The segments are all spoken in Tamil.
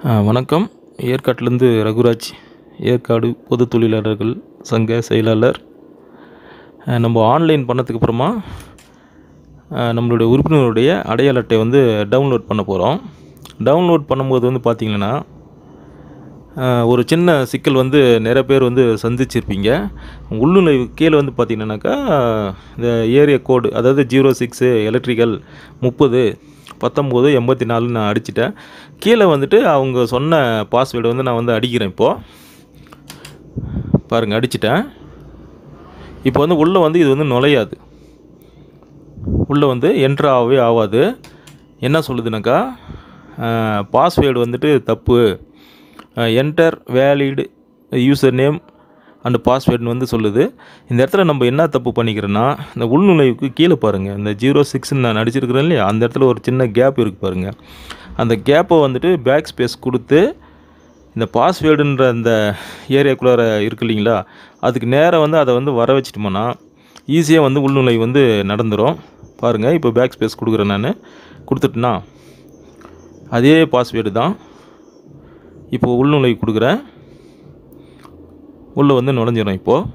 வணக்கம் ஏற்காட்டிலேருந்து ரகுராஜ் ஏற்காடு பொது தொழிலாளர்கள் சங்க செயலாளர் அஹ் நம்ம ஆன்லைன் பண்ணதுக்கு அப்புறமா அஹ் நம்மளுடைய உறுப்பினருடைய அடையாள அட்டை வந்து டவுன்லோட் பண்ண போகிறோம் டவுன்லோட் பண்ணும்போது வந்து பார்த்திங்கன்னா அஹ் ஒரு சின்ன சிக்கல் வந்து நிறைய பேர் வந்து சந்திச்சிருப்பீங்க உள்ளுநுழைவு கீழே வந்து பார்த்தீங்கன்னாக்கா இந்த ஏரியா கோடு அதாவது ஜீரோ சிக்ஸு எலக்ட்ரிக்கல் முப்பது பத்தொம்போது எண்பத்தி நாலு நான் அடிச்சிட்டேன் கீழே வந்துட்டு அவங்க சொன்ன பாஸ்வேர்டு வந்து நான் வந்து அடிக்கிறேன் இப்போது பாருங்கள் அடிச்சிட்டேன் இப்போ வந்து உள்ளே வந்து இது வந்து நுழையாது உள்ளே வந்து என்ட்ரு ஆகவே ஆகாது என்ன சொல்லுதுனாக்கா பாஸ்வேர்டு வந்துட்டு தப்பு enter valid username and பாஸ்வேர்டுன்னு வந்து சொல்லுது இந்த இடத்துல நம்ம என்ன தப்பு பண்ணிக்கிறோன்னா இந்த உள்நுழைவுக்கு கீழே பாருங்கள் இந்த ஜீரோ சிக்ஸ்ன்னு நான் நடிச்சிருக்கிறேன் இல்லையா அந்த இடத்துல ஒரு சின்ன கேப் இருக்குது பாருங்கள் அந்த கேப்பை வந்துட்டு பேக் ஸ்பேஸ் கொடுத்து இந்த பாஸ்வேர்டுன்ற அந்த ஏரியாக்குள்ளார இருக்கு இல்லைங்களா அதுக்கு நேராக வந்து அதை வந்து வர வச்சிட்டோம்னா ஈஸியாக வந்து உள்நுழைவு வந்து நடந்துடும் பாருங்கள் இப்போ பேக் ஸ்பேஸ் கொடுக்குறேன் நான் கொடுத்துட்டேன்னா அதே பாஸ்வேர்டு தான் இப்போ உள்நுழைவு கொடுக்குறேன் உள்ளே வந்து நுழைஞ்சிடும் இப்போது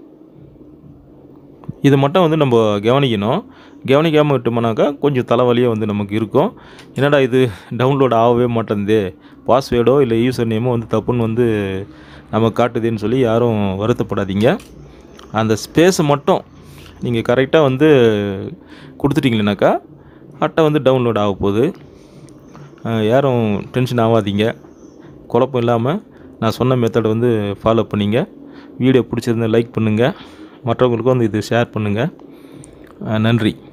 இது மட்டும் வந்து நம்ம கவனிக்கணும் கவனிக்காமல் விட்டோம்னாக்கா கொஞ்சம் தலைவலியாக வந்து நமக்கு இருக்கும் என்னடா இது டவுன்லோட் ஆகவே மாட்டேங்குது பாஸ்வேர்டோ இல்லை யூசர் நேமோ வந்து தப்புன்னு வந்து நம்ம காட்டுதுன்னு சொல்லி யாரும் வருத்தப்படாதீங்க அந்த ஸ்பேஸை மட்டும் நீங்கள் கரெக்டாக வந்து கொடுத்துட்டீங்களேனாக்கா அட்டை வந்து டவுன்லோட் ஆக போகுது அஹ் யாரும் டென்ஷன் ஆகாதீங்க குழப்பம் இல்லாமல் நான் சொன்ன மெத்தடை வந்து ஃபாலோ பண்ணிங்க வீடியோ பிடிச்சிருந்தா லைக் பண்ணுங்கள் மற்றவங்களுக்கும் வந்து இது ஷேர் பண்ணுங்கள் அஹ் நன்றி